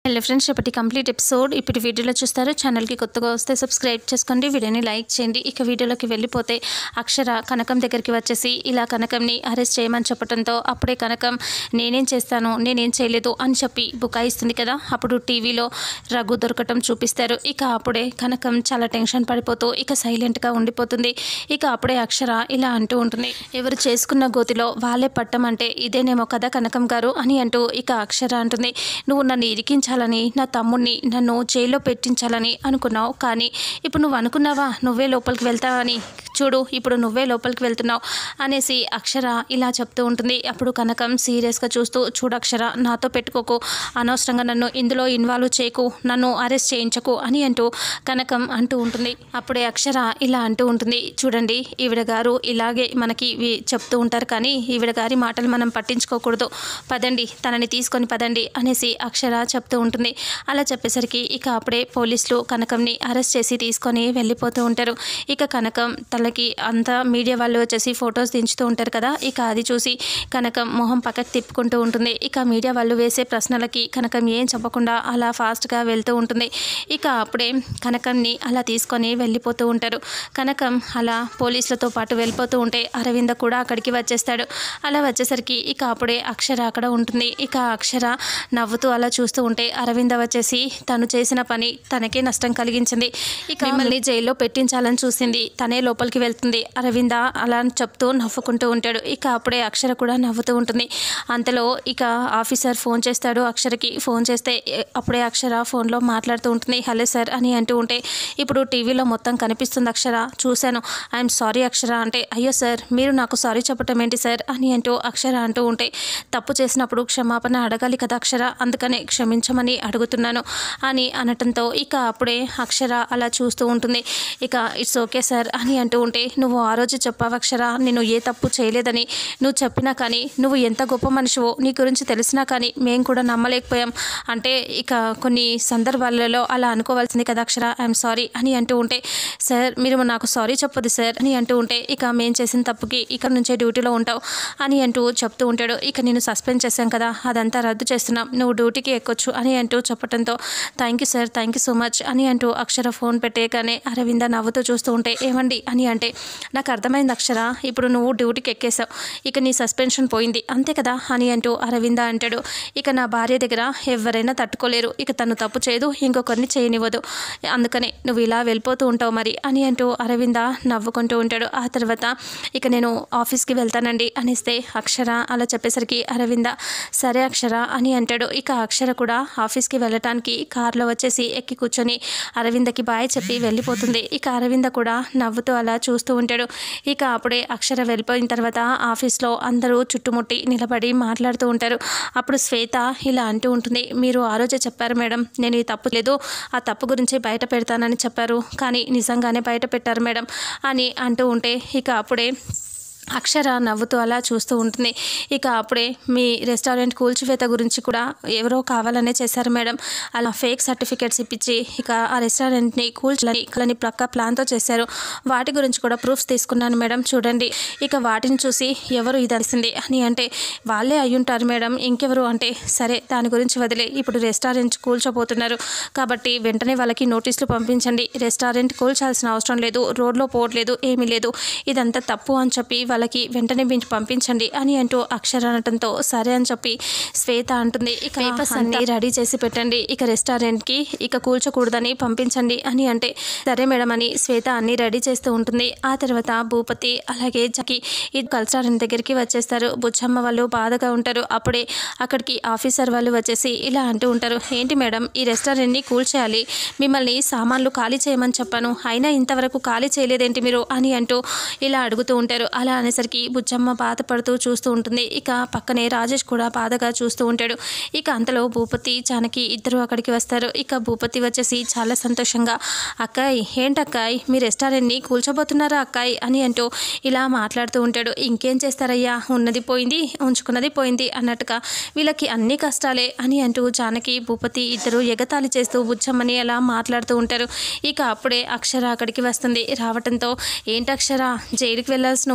hello friends రేపటి complete episode ఇప్పుడు వీడియోలో చూస్తారు ఛానల్కి కొత్తగా వస్తే సబ్స్క్రైబ్ చేసుకోండి వీడియోని లైక్ చేయండి ఇక వీడియోలోకి వెళ్ళిపోతే అక్షర కనకం దగ్గరికి వచ్చేసి ఇలా కనకంని అరెస్ట్ చేయమని చెప్పడంతో అప్పుడే కనకం నేనేం చేస్తాను నేనేం చేయలేదు అని చెప్పి బుకాయిస్తుంది కదా అప్పుడు టీవీలో రఘు దొరకటం చూపిస్తారు ఇక అప్పుడే కనకం చాలా టెన్షన్ పడిపోతూ ఇక సైలెంట్గా ఉండిపోతుంది ఇక అప్పుడే అక్షర ఇలా అంటూ ఉంటుంది ఎవరు చేసుకున్న గోతిలో వాళ్ళే పట్టమంటే ఇదేనేమో కదా కనకం గారు అని అంటూ ఇక అక్షర అంటుంది నువ్వు నన్ను ఇరికించాలని నా తమ్ముడిని నన్ను జైల్లో పెట్టించాలని అనుకున్నావు కానీ ఇప్పుడు నువ్వు అనుకున్నావా నువ్వే లోపలికి వెళ్తావని చూడు ఇప్పుడు నువ్వే లోపలికి వెళ్తున్నావు అనేసి అక్షర ఇలా చెప్తూ ఉంటుంది అప్పుడు కనకం సీరియస్గా చూస్తూ చూడు అక్షర నాతో పెట్టుకోకు అనవసరంగా నన్ను ఇందులో ఇన్వాల్వ్ చేయకు నన్ను అరెస్ట్ చేయించకు అని అంటూ కనకం అంటూ ఉంటుంది అప్పుడే అక్షర ఇలా అంటూ ఉంటుంది చూడండి ఈవిడ గారు ఇలాగే మనకి ఇవి చెప్తూ ఉంటారు కానీ ఈవిడ గారి మాటలు మనం పట్టించుకోకూడదు పదండి తనని తీసుకొని పదండి అనేసి అక్షర చెప్తూ ఉంటుంది అలా చెప్పేసరికి ఇక అప్పుడే పోలీసులు కనకంని అరెస్ట్ చేసి తీసుకొని వెళ్ళిపోతూ ఉంటారు ఇక కనకం తనకి అంతా మీడియా వాళ్ళు వచ్చేసి ఫొటోస్ దించుతూ ఉంటారు కదా ఇక అది చూసి కనకం మొహం పక్కకు తిప్పుకుంటూ ఉంటుంది ఇక మీడియా వాళ్ళు వేసే ప్రశ్నలకి కనకం ఏం చెప్పకుండా అలా ఫాస్ట్గా వెళ్తూ ఉంటుంది ఇక అప్పుడే కనకంని అలా తీసుకొని వెళ్ళిపోతూ ఉంటారు కనకం అలా పోలీసులతో పాటు వెళ్ళిపోతూ ఉంటే అరవింద కూడా అక్కడికి వచ్చేస్తాడు అలా వచ్చేసరికి ఇక అప్పుడే అక్షర అక్కడ ఉంటుంది ఇక అక్షర నవ్వుతూ అలా చూస్తూ ఉంటే అరవింద వచ్చేసి తను చేసిన పని తనకే నష్టం కలిగించింది ఇక మిమ్మల్ని జైల్లో పెట్టించాలని చూసింది తనే లోపలికి వెళ్తుంది అరవింద అలా అని చెప్తూ నవ్వుకుంటూ ఉంటాడు ఇక అప్పుడే అక్షర కూడా నవ్వుతూ ఉంటుంది అంతలో ఇక ఆఫీసర్ ఫోన్ చేస్తాడు అక్షరకి ఫోన్ చేస్తే ఏ- అప్పుడే అక్షర ఫోన్లో మాట్లాడుతూ ఉంటుంది హలో సార్ అని అంటూ ఉంటే ఇప్పుడు టీవీలో మొత్తం కనిపిస్తుంది అక్షర చూశాను ఐఎమ్ సారీ అక్షర అంటే అయ్యో సార్ మీరు నాకు సారీ చెప్పటం ఏంటి సార్ అని అంటూ అక్షర అంటూ ఉంటే తప్పు చేసినప్పుడు క్షమాపణ అడగాలి కదా అక్షర అందుకనే క్షమించమని అడుగుతున్నాను అని అనటంతో ఇక అప్పుడే అక్షర అలా చూస్తూ ఉంటుంది ఇక ఇట్స్ ఓకే సార్ అని అంటూ ఉంటే నువ్వు ఆ రోజు చెప్పావు అక్షర నేను ఏ తప్పు చేయలేదని నువ్వు చెప్పినా కానీ నువ్వు ఎంత గొప్ప మనిషివో నీ గురించి తెలిసినా కానీ మేము కూడా నమ్మలేకపోయాం అంటే ఇక కొన్ని సందర్భాలలో అలా అనుకోవాల్సింది కదా అక్షర ఐఎమ్ సారీ అని అంటూ ఉంటే సార్ మీరు నాకు సారీ చెప్పదు సార్ అని అంటూ ఉంటే ఇక మేము చేసిన తప్పుకి ఇక్కడ నుంచే డ్యూటీలో ఉంటావు అని అంటూ చెప్తూ ఉంటాడు ఇక నేను సస్పెండ్ చేశాం కదా అదంతా రద్దు చేస్తున్నాం నువ్వు డ్యూటీకి ఎక్కొచ్చు అని అంటూ చెప్పడంతో thank you sir thank you so much అని అంటూ అక్షర ఫోన్ పెట్టేయగానే అరవింద నవ్వుతూ చూస్తూ ఉంటే ఏమండి అని అంటే నాకు అర్థమైంది అక్షర ఇప్పుడు నువ్వు డ్యూటీకి ఎక్కేసావు ఇక నీ సస్పెన్షన్ పోయింది అంతే కదా అని అంటూ అరవింద అంటాడు ఇక నా భార్య దగ్గర ఎవరైనా తట్టుకోలేరు ఇక తను తప్పు చేయదు ఇంకొకరిని చేయనివ్వదు అందుకనే నువ్వు ఇలా వెళ్ళిపోతూ ఉంటావు మరి అని అంటూ అరవింద నవ్వుకుంటూ ఉంటాడు ఆ తర్వాత ఇక నేను ఆఫీస్కి వెళ్తానండి అనిస్తే అక్షర అలా చెప్పేసరికి అరవింద సరే అక్షర అని అంటాడు ఇక అక్షర కూడా ఆఫీస్కి వెళ్ళటానికి కారులో వచ్చేసి ఎక్కి కూర్చొని అరవిందకి బాయ్ చెప్పి వెళ్ళిపోతుంది ఇక అరవింద కూడా నవ్వుతూ అలా చూస్తూ ఉంటాడు ఇక అప్పుడే అక్షర వెళ్ళిపోయిన తర్వాత ఆఫీస్లో అందరూ చుట్టుముట్టి నిలబడి మాట్లాడుతూ ఉంటారు అప్పుడు శ్వేత ఇలా అంటూ ఉంటుంది మీరు ఆ రోజే చెప్పారు మేడం నేను ఈ తప్పు లేదు ఆ తప్పు గురించి బయట పెడతానని చెప్పారు కానీ నిజంగానే బయట పెట్టారు మేడం అని అంటూ ఉంటే ఇక అప్పుడే అక్షర నవ్వుతూ అలా చూస్తూ ఉంటుంది ఇక అప్పుడే మీ రెస్టారెంట్ కూల్చివేత గురించి కూడా ఎవరో కావాలనే చేశారు మేడం అలా ఫేక్ సర్టిఫికేట్స్ ఇప్పించి ఇక ఆ రెస్టారెంట్ని కూల్చాలని కలని ప్రక్క ప్లాన్తో చేశారు వాటి గురించి కూడా ప్రూఫ్స్ తీసుకున్నాను మేడం చూడండి ఇక వాటిని చూసి ఎవరు ఇది అరిసింది అని అంటే వాళ్ళే అయ్యుంటారు మేడం ఇంకెవరు అంటే సరే దాని గురించి వదిలే ఇప్పుడు రెస్టారెంట్ కూల్చోబోతున్నారు కాబట్టి వెంటనే వాళ్ళకి నోటీసులు పంపించండి రెస్టారెంట్ కూల్చాల్సిన అవసరం లేదు రోడ్లో పోవట్లేదు ఏమీ లేదు ఇదంతా తప్పు అని చెప్పి వాళ్ళకి వెంటనే మీరు పంపించండి అని అంటూ అక్షర అనటంతో సరే అని చెప్పి శ్వేత అంటుంది ఇక పేపర్స్ అన్ని రెడీ చేసి పెట్టండి ఇక రెస్టారెంట్కి ఇక కూల్చకూడదని పంపించండి అని అంటే సరే మేడం అని శ్వేత అన్ని రెడీ చేస్తూ ఉంటుంది ఆ తర్వాత భూపతి అలాగే జకి ఈ రెస్టారెంట్ దగ్గరికి వచ్చేస్తారు బుచ్చమ్మ వాళ్ళు బాధగా ఉంటారు అప్పుడే అక్కడికి ఆఫీసర్ వాళ్ళు వచ్చేసి ఇలా అంటూ ఉంటారు ఏంటి మేడం ఈ రెస్టారెంట్ని కూల్చేయాలి మిమ్మల్ని సామాన్లు ఖాళీ చేయమని చెప్పాను అయినా ఇంతవరకు ఖాళీ చేయలేదేంటి మీరు అని అంటూ ఇలా అడుగుతూ ఉంటారు అలా అనేసరికి బుచ్చమ్మ బాధపడుతూ చూస్తూ ఉంటుంది ఇక పక్కనే రాజేష్ కూడా బాధగా చూస్తూ ఉంటాడు ఇక అంతలో భూపతి జానకి ఇద్దరు అక్కడికి వస్తారు ఇక భూపతి వచ్చేసి చాలా సంతోషంగా అక్కాయ్ ఏంటక్కాయ్ మీ రెస్టారెంట్ని కూల్చోబోతున్నారా అక్కాయ్ అని అంటూ ఇలా మాట్లాడుతూ ఉంటాడు ఇంకేం చేస్తారయ్యా ఉన్నది పోయింది ఉంచుకున్నది పోయింది అన్నట్టుగా వీళ్ళకి అన్ని కష్టాలే అని అంటూ జానకి భూపతి ఇద్దరు ఎగతాళి చేస్తూ బుచ్చమ్మని అలా మాట్లాడుతూ ఉంటారు ఇక అప్పుడే అక్షర అక్కడికి వస్తుంది రావటంతో ఏంటి అక్షర జైలుకి వెళ్ళాల్సి నువ్వు ఇక్కడ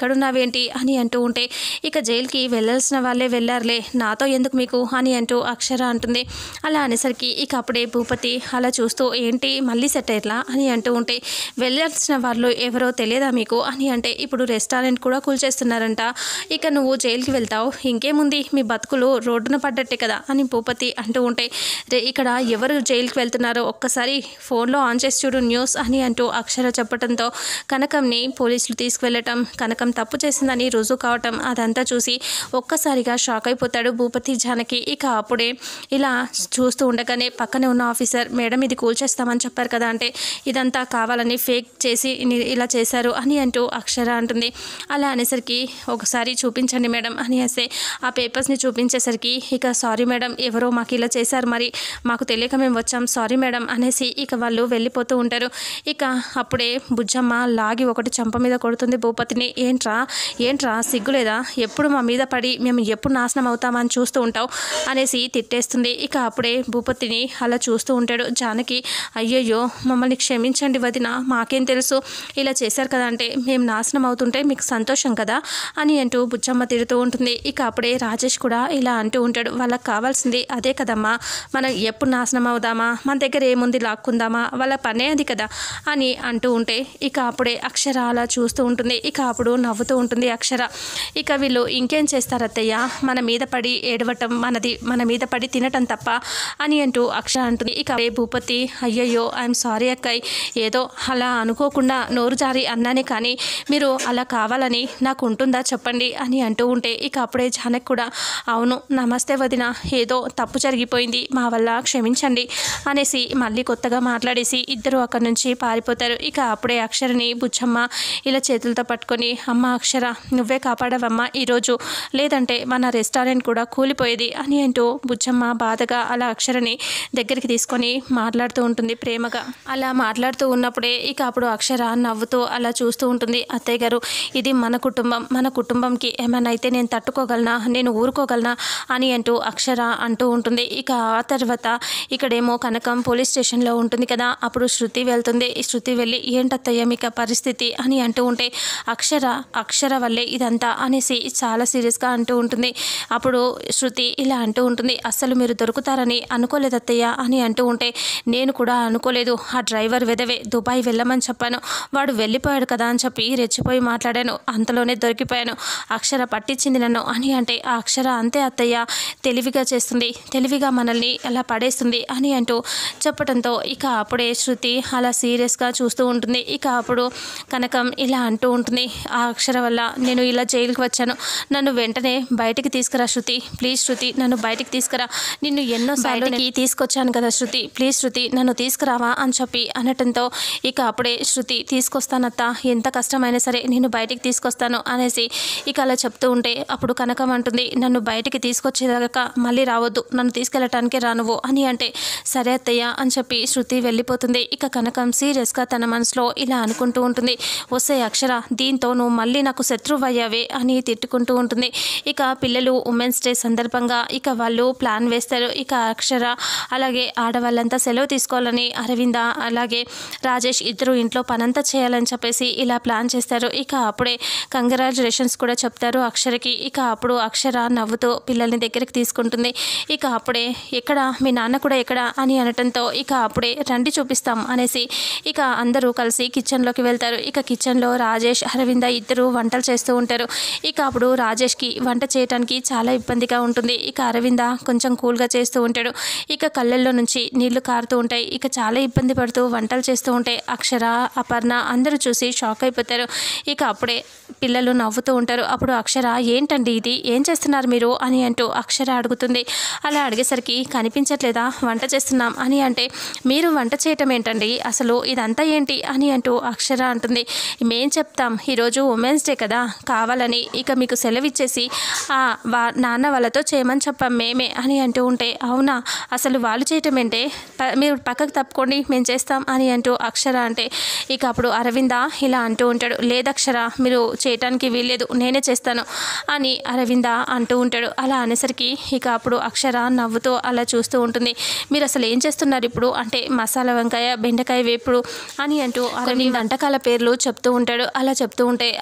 ఇక్కడున్నావేంటి అని అంటూ ఉంటే ఇక జైలుకి వెళ్ళాల్సిన వాళ్ళే వెళ్ళారులే నాతో ఎందుకు మీకు అని అంటూ అక్షర అంటుంది అలా అనేసరికి ఇక అప్పుడే భూపతి అలా చూస్తూ ఏంటి మళ్ళీ సెట్ అయ్యట్లా అని అంటూ ఉంటే వెళ్ళాల్సిన వాళ్ళు ఎవరో తెలియదా మీకు అని అంటే ఇప్పుడు రెస్టారెంట్ కూడా కూల్చేస్తున్నారంట ఇక నువ్వు జైలుకి వెళ్తావు ఇంకేముంది మీ బతుకులు రోడ్డున పడ్డట్టే కదా అని భూపతి అంటూ ఉంటే రే ఇక్కడ ఎవరు జైలుకి వెళ్తున్నారో ఒక్కసారి ఫోన్లో ఆన్ చేసి చూడు న్యూస్ అని అంటూ అక్షర చెప్పడంతో కనకంని పోలీసులు తీసుకువెళ్ళటం కనకం తప్పు చేసిందని రుజువు కావటం అదంతా చూసి ఒక్కసారిగా షాక్ అయిపోతాడు భూపతి జానకి ఇక అప్పుడే ఇలా చూస్తూ ఉండగానే పక్కనే ఉన్న ఆఫీసర్ మేడం ఇది కూల్చేస్తామని చెప్పారు కదా అంటే ఇదంతా కావాలని ఫేక్ చేసి ని- ఇలా చేశారు అని అంటూ అక్షర అంటుంది అలా అనేసరికి ఒకసారి చూపించండి మేడం అని వేస్తే ఆ పేపర్స్ని చూపించేసరికి ఇక సారీ మేడం ఎవరో మాకు ఇలా చేశారు మరి మాకు తెలియక మేము వచ్చాం సారీ మేడం అనేసి ఇక వాళ్ళు వెళ్ళిపోతూ ఉంటారు ఇక అప్పుడే బుజ్జమ్మ లాగి ఒకటి చంప మీద కొడుతుంది భూపతిని ఏంట్రా ఏంట్రా సిగ్గులేదా ఎప్పుడు మా మీద పడి మేము ఎప్పుడు నాశనం అవుతామని చూస్తూ ఉంటావు అనేసి తిట్టేస్తుంది ఇక అప్పుడే భూపతిని అలా చూస్తూ ఉంటాడు జానకి అయ్యయ్యో మమ్మల్ని క్షమించండి వదిన మాకేం తెలుసు ఇలా చేశారు కదా అంటే మేము నాశనం అవుతుంటే మీకు సంతోషం కదా అని అంటూ బుజ్జమ్మ తిడుతూ ఉంటుంది ఇక అప్పుడే రాజేష్ కూడా ఇలా అంటూ ఉంటాడు వాళ్ళకి కావాల్సింది అదే కదమ్మా మనం ఎప్పుడు నాశనం అవుదామా మన దగ్గర ఏముంది లాక్కుందామా వాళ్ళ పనే అది కదా అని అంటూ ఉంటే ఇక అప్పుడే అక్షర అలా చూస్తూ ఉంటుంది ఇక అప్పుడు నవ్వుతూ ఉంటుంది అక్షర ఇక వీళ్ళు ఇంకేం చేస్తారు అత్తయ్య మన మీద పడి ఏడవటం మనది మన మీద పడి తినటం తప్ప అని అంటూ అక్షర అంటుంది ఇక అప్పుడే భూపతి అయ్యయ్యో ఐఎమ్ సారీ అక్కయ్ ఏదో అలా అనుకోకుండా నోరు జారి అన్నానే కానీ మీరు అలా కావాలని నాకు ఉంటుందా చెప్పండి అని అంటూ ఉంటే ఇక అప్పుడే జానక్ కూడా అవును నమస్తే వదిన ఏదో తప్పు జరిగిపోయింది మా వల్ల క్షమించండి అనేసి మళ్ళీ కొత్తగా మాట్లాడేసి ఇద్దరు అక్కడి నుంచి పారిపోతారు ఇక అప్పుడే అక్షరని బుచ్చమ్మ ఇలా చేతులతో పట్టుకొని అమ్మ అక్షర నువ్వే కాపాడవమ్మా ఈరోజు లేదంటే మన రెస్టారెంట్ కూడా కూలిపోయేది అని అంటూ బుచ్చమ్మ బాధగా అలా అక్షరని దగ్గరికి తీసుకొని మాట్లాడుతూ ఉంటుంది ప్రేమగా అలా మాట్లాడుతూ ఉన్నప్పుడే ఇక అప్పుడు అక్షర నవ్వుతూ అలా చూస్తూ ఉంటుంది అత్తయ్య గారు ఇది మన కుటుంబం మన కుటుంబంకి ఏమైనా అయితే నేను తట్టుకోగలనా నేను ఊరుకోగలనా అని అంటూ అక్షర అంటూ ఉంటుంది ఇక ఆ తర్వాత ఇక్కడేమో కనకం పోలీస్ స్టేషన్లో ఉంటుంది కదా అప్పుడు శృతి వెళ్తుంది ఈ శృతి వెళ్ళి ఏంటత్తయ్య మీకు ఆ పరిస్థితి అని అంటూ ఉంటే అక్షర అక్షర వల్లే ఇదంతా అనేసి చాలా సీరియస్గా అంటూ ఉంటుంది అప్పుడు శృతి ఇలా అంటూ ఉంటుంది అస్సలు మీరు దొరుకుతారని అనుకోలేదు అత్తయ్య అని అంటూ ఉంటే నేను కూడా అనుకోలేదు ఆ డ్రైవర్ వెదవే దుబాయ్ వెళ్ళమని చెప్పాను వాడు వెళ్ళిపోయాడు కదా అని చెప్పి రెచ్చిపోయి మాట్లాడాను అంతలోనే దొరికిపోయాను అక్షర పట్టించింది నన్ను అని అంటే ఆ అక్షర అంతే అత్తయ్య తెలివిగా చేస్తుంది తెలివిగా మనల్ని అలా పడేస్తుంది అని అంటూ చెప్పడంతో ఇక అప్పుడే శృతి అలా సీరియస్గా చూస్తూ ఉంటుంది ఇక అప్పుడు కనకం ఇలా అంటూ ఉంటుంది ఆ అక్షర వల్ల నేను ఇలా జైలుకి వచ్చాను నన్ను వెంటనే బయటికి తీసుకురా శృతి ప్లీజ్ శృతి నన్ను బయటికి తీసుకురా నిన్ను ఎన్నోసార్లు బయటికి తీసుకొచ్చాను కదా శృతి ప్లీజ్ శృతి నన్ను తీసుకురావా అని చెప్పి అనటంతో ఇక అప్పుడే శృతి తీసుకొస్తానత్త ఎంత కష్టమైనా సరే నేను బయటికి తీసుకొస్తాను అనేసి ఇక అలా చెప్తూ ఉంటే అప్పుడు కనకం అంటుంది నన్ను బయటికి తీసుకొచ్చేదాకా మళ్ళీ రావద్దు నన్ను తీసుకెళ్ళటానికే రానువు అని అంటే సరే అత్తయ్య అని చెప్పి శృతి వెళ్ళిపోతుంది ఇక కనకం సీరియస్గా తన మనసులో ఇలా అనుకుంటూ ఉంటుంది వస్తే అక్షర దీంతో నువ్వు మళ్ళీ నాకు శత్రువు అయ్యావే అని తిట్టుకుంటూ ఉంటుంది ఇక పిల్లలు ఉమెన్స్ డే సందర్భంగా ఇక వాళ్ళు ప్లాన్ వేస్తారు ఇక అక్షర అలాగే ఆడవాళ్ళంతా సెలవు తీసుకోవాలని అరవింద అలాగే రాజేష్ ఇద్దరు ఇంట్లో పనంతా చేయాలని చెప్పేసి ఇలా ప్లాన్ చేస్తారు ఇక అప్పుడే కంగ్రాచులేషన్స్ కూడా చెప్తారు అక్షరకి ఇక అప్పుడు అక్షర నవ్వుతూ పిల్లల్ని దగ్గరికి తీసుకుంటుంది ఇక అప్పుడే ఎక్కడ మీ నాన్న కూడా ఎక్కడ అని అనటంతో ఇక అప్పుడే రండి చూపిస్తాం అనేసి ఇక అందరూ కలిసి కిచెన్లోకి వెళ్తారు ఇక కిచెన్లో రాజేష్ అరవింద ఇద్దరు వంటలు చేస్తూ ఉంటారు ఇక అప్పుడు రాజేష్కి వంట చేయడానికి చాలా ఇబ్బందిగా ఉంటుంది ఇక అరవింద కొంచెం కూల్గా చేస్తూ ఉంటాడు ఇక కళ్ళల్లో నుంచి నీళ్లు కారుతూ ఉంటాయి ఇక చాలా ఇబ్బంది పడుతూ వంటలు చేస్తూ ఉంటే అక్షర అపర్ణ అందరూ చూసి షాక్ అయిపోతారు ఇక అప్పుడే పిల్లలు నవ్వుతూ ఉంటారు అప్పుడు అక్షర ఏంటండి ఇది ఏం చేస్తున్నారు మీరు అని అంటూ అక్షర అడుగుతుంది అలా అడిగేసరికి కనిపించట్లేదా వంట చేస్తున్నాం అని అంటే మీరు వంట చేయటం ఏంటండి అసలు ఇదంతా ఏంటి అని అంటూ అక్షర అంటుంది మేం చెప్తాం ఈరోజు ఉమెన్స్ డే కదా కావాలని ఇక మీకు సెలవు ఇచ్చేసి ఆ వా నాన్న వాళ్ళతో చేయమని చెప్పాం మేమే అని అంటూ ఉంటే అవునా అసలు వాళ్ళు చేయటం ఏంటే ప- మీరు పక్కకు తప్పుకోండి మేము చేస్తాం అని అంటూ అక్షర అంటే ఇక అప్పుడు అరవింద ఇలా అంటూ ఉంటాడు లేదక్షర మీరు చేయటానికి వీల్లేదు నేనే చేస్తాను అని అరవింద అంటూ ఉంటాడు అలా అనేసరికి ఇక అప్పుడు అక్షర నవ్వుతూ అలా చూస్తూ ఉంటుంది మీరు అసలు ఏం చేస్తున్నారు ఇప్పుడు అంటే మసాలా వంకాయ బెండకాయ వేపుడు అని అంటూ కొన్ని వంటకాల పేర్లు చెప్తూ ఉంటాడు అలా చెప్తూ ఉంటే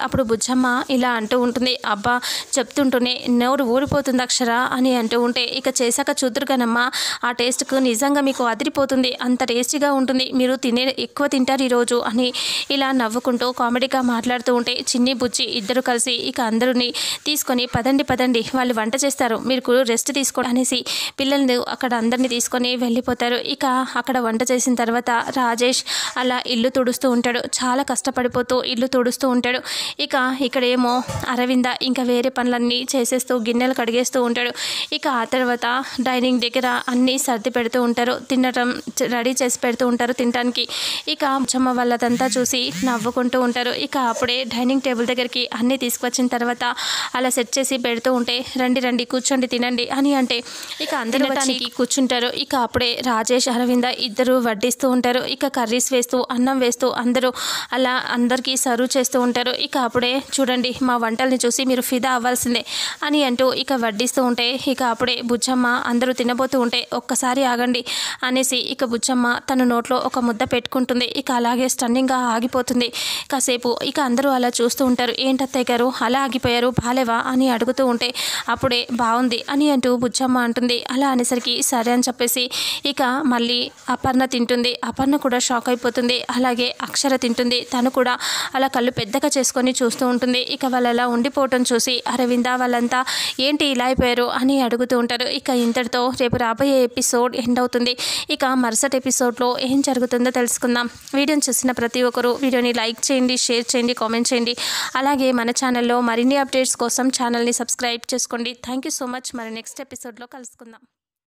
అప్పుడు బుజ్జమ్మ ఇలా అంటూ ఉంటుంది అబ్బా చెప్తుంటూనే నోరు ఊరిపోతుంది అక్షర అని అంటూ ఉంటే ఇక చేశాక చూద్దరు కనమ్మా ఆ టేస్ట్కు నిజంగా మీకు అదిరిపోతుంది అంత టేస్టీగా ఉంటుంది మీరు తినే ఎక్కువ తింటారు ఈరోజు అని ఇలా నవ్వుకుంటూ కామెడీగా మాట్లాడుతూ ఉంటే చిన్ని బుజ్జి ఇద్దరు కలిసి ఇక అందరిని తీసుకొని పదండి పదండి వాళ్ళు వంట చేస్తారు మీరు రెస్ట్ తీసుకో అనేసి పిల్లల్ని అక్కడ అందరినీ తీసుకొని వెళ్ళిపోతారు ఇక అక్కడ వంట చేసిన తర్వాత రాజేష్ అలా ఇల్లు తుడుస్తూ ఉంటాడు చాలా కష్టపడిపోతూ ఇల్లు తుడుస్తూ ఉంటాడు ఇక ఇక్కడేమో అరవింద ఇంకా వేరే పనులన్నీ చేసేస్తూ గిన్నెలు కడిగేస్తూ ఉంటాడు ఇక ఆ తర్వాత డైనింగ్ దగ్గర అన్నీ సర్ది పెడుతూ ఉంటారు తినడం రెడీ చేసి పెడుతూ ఉంటారు తినడానికి ఇక అచ్చమ్మ వాళ్ళదంతా చూసి నవ్వుకుంటూ ఉంటారు ఇక అప్పుడే డైనింగ్ టేబుల్ దగ్గరికి అన్నీ తీసుకొచ్చిన తర్వాత అలా సెట్ చేసి పెడుతూ ఉంటే రండి రండి కూర్చోండి తినండి అని అంటే ఇక అందరూ వచ్చి కూర్చుంటారు ఇక అప్పుడే రాజేష్ అరవింద ఇద్దరు వడ్డిస్తూ ఉంటారు ఇక కర్రీస్ వేస్తూ అన్నం వేస్తూ అందరూ అలా అందరికీ సర్వ్ చేస్తూ ఉంటారు ఇక అప్పుడే చూడండి మా వంటల్ని చూసి మీరు ఫిదా అవ్వాల్సిందే అని అంటూ ఇక వడ్డిస్తూ ఉంటే ఇక అప్పుడే బుజ్జమ్మ అందరూ తినబోతూ ఉంటే ఒక్కసారి ఆగండి అనేసి ఇక బుజ్జమ్మ తన నోట్లో ఒక ముద్ద పెట్టుకుంటుంది ఇక అలాగే స్టన్నింగ్గా ఆగిపోతుంది కాసేపు ఇక అందరూ అలా చూస్తూ ఉంటారు ఏంటత్తయ్య గారు అలా ఆగిపోయారు బాలేవా అని అడుగుతూ ఉంటే అప్పుడే బాగుంది అని అంటూ బుజ్జమ్మ అంటుంది అలా అనేసరికి సరే అని చెప్పేసి ఇక మళ్ళీ అపర్ణ తింటుంది అపర్ణ కూడా షాక్ అయిపోతుంది అలాగే అక్షర తింటుంది తను కూడా అలా కళ్ళు పెద్దగా చేసుకొని చూస్తూ ఉంటుంది ఇక వాళ్ళు అలా ఉండిపోవటం చూసి అరవింద వాళ్ళంతా ఏంటి ఇలా అయిపోయారు అని అడుగుతూ ఉంటారు ఇక ఇంతటితో రేపు రాబోయే ఎపిసోడ్ ఎండ్ అవుతుంది ఇక మరుసటి ఎపిసోడ్లో ఏం జరుగుతుందో తెలుసుకుందాం వీడియోని చూసిన ప్రతి ఒక్కరూ వీడియోని లైక్ చేయండి షేర్ చేయండి కామెంట్ చేయండి అలాగే మన ఛానల్లో మరిన్ని అప్డేట్స్ కోసం ఛానల్ని సబ్స్క్రైబ్ చేసుకోండి థ్యాంక్ యూ సో మచ్ మరి నెక్స్ట్ ఎపిసోడ్లో కలుసుకుందాం